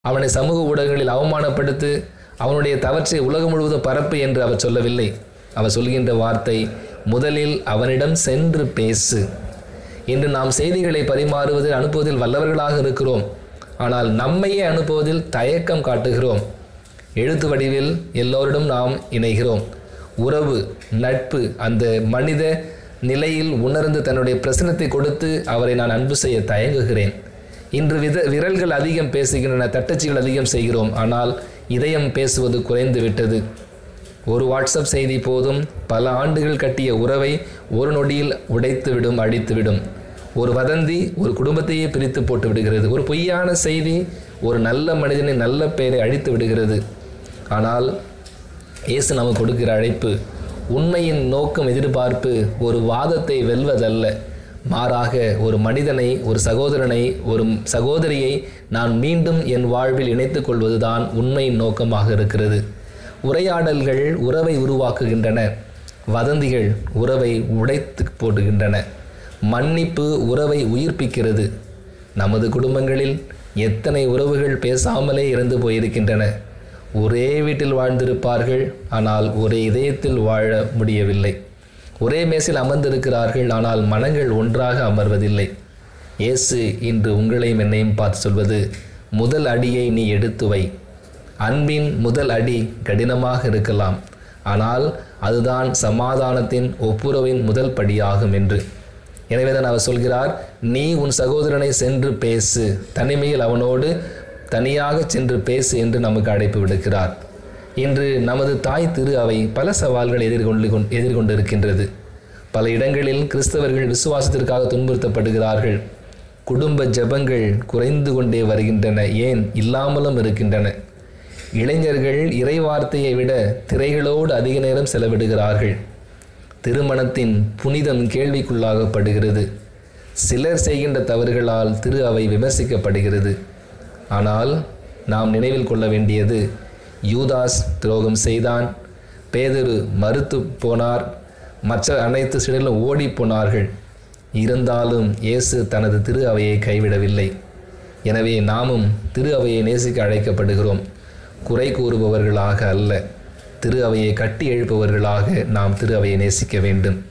அவனை சமூக ஊடகங்களில் அவமானப்படுத்து அவனுடைய தவற்றை உலகம் முழுவதும் பரப்பு என்று அவர் சொல்லவில்லை அவர் சொல்கின்ற வார்த்தை முதலில் அவனிடம் சென்று பேசு இன்று நாம் செய்திகளை பரிமாறுவதில் அனுப்புவதில் வல்லவர்களாக இருக்கிறோம் ஆனால் நம்மையே அனுப்புவதில் தயக்கம் காட்டுகிறோம் எழுத்து வடிவில் எல்லோரிடம் நாம் இணைகிறோம் உறவு நட்பு அந்த மனித நிலையில் உணர்ந்து தன்னுடைய பிரசனத்தை கொடுத்து அவரை நான் அன்பு செய்ய தயங்குகிறேன் இன்று வித விரல்கள் அதிகம் பேசுகின்றன தட்டச்சிகள் அதிகம் செய்கிறோம் ஆனால் இதயம் பேசுவது குறைந்து விட்டது ஒரு வாட்ஸ்அப் செய்தி போதும் பல ஆண்டுகள் கட்டிய உறவை ஒரு நொடியில் உடைத்துவிடும் அழித்துவிடும் ஒரு வதந்தி ஒரு குடும்பத்தையே பிரித்து போட்டு விடுகிறது ஒரு பொய்யான செய்தி ஒரு நல்ல மனிதனை நல்ல பெயரை அழித்து விடுகிறது ஆனால் இயேசு நமக்கு கொடுக்கிற அழைப்பு உண்மையின் நோக்கம் எதிர்பார்ப்பு ஒரு வாதத்தை வெல்வதல்ல மாறாக ஒரு மனிதனை ஒரு சகோதரனை ஒரு சகோதரியை நான் மீண்டும் என் வாழ்வில் இணைத்துக் கொள்வதுதான் உண்மையின் நோக்கமாக இருக்கிறது உரையாடல்கள் உறவை உருவாக்குகின்றன வதந்திகள் உறவை உடைத்து போடுகின்றன மன்னிப்பு உறவை உயிர்ப்பிக்கிறது நமது குடும்பங்களில் எத்தனை உறவுகள் பேசாமலே இறந்து போயிருக்கின்றன ஒரே வீட்டில் வாழ்ந்திருப்பார்கள் ஆனால் ஒரே இதயத்தில் வாழ முடியவில்லை ஒரே மேசில் அமர்ந்திருக்கிறார்கள் ஆனால் மனங்கள் ஒன்றாக அமர்வதில்லை இயேசு இன்று உங்களையும் என்னையும் பார்த்து சொல்வது முதல் அடியை நீ எடுத்து வை அன்பின் முதல் அடி கடினமாக இருக்கலாம் ஆனால் அதுதான் சமாதானத்தின் ஒப்புரவின் முதல் படியாகும் என்று எனவே தான் அவர் சொல்கிறார் நீ உன் சகோதரனை சென்று பேசு தனிமையில் அவனோடு தனியாக சென்று பேசு என்று நமக்கு அழைப்பு விடுக்கிறார் இன்று நமது தாய் திரு அவை பல சவால்களை எதிர்கொண்டு கொண்- எதிர்கொண்டிருக்கின்றது பல இடங்களில் கிறிஸ்தவர்கள் விசுவாசத்திற்காக துன்புறுத்தப்படுகிறார்கள் குடும்ப ஜெபங்கள் குறைந்து கொண்டே வருகின்றன ஏன் இல்லாமலும் இருக்கின்றன இளைஞர்கள் இறைவார்த்தையை விட திரைகளோடு அதிக நேரம் செலவிடுகிறார்கள் திருமணத்தின் புனிதம் கேள்விக்குள்ளாகப்படுகிறது சிலர் செய்கின்ற தவறுகளால் திரு அவை விமர்சிக்கப்படுகிறது ஆனால் நாம் நினைவில் கொள்ள வேண்டியது யூதாஸ் துரோகம் செய்தான் பேதுரு மறுத்து போனார் மற்ற அனைத்து சிலரும் ஓடி போனார்கள் இருந்தாலும் இயேசு தனது திரு அவையை கைவிடவில்லை எனவே நாமும் திரு அவையை நேசிக்க அழைக்கப்படுகிறோம் குறை கூறுபவர்களாக அல்ல திரு அவையை கட்டி எழுப்பவர்களாக நாம் திரு அவையை நேசிக்க வேண்டும்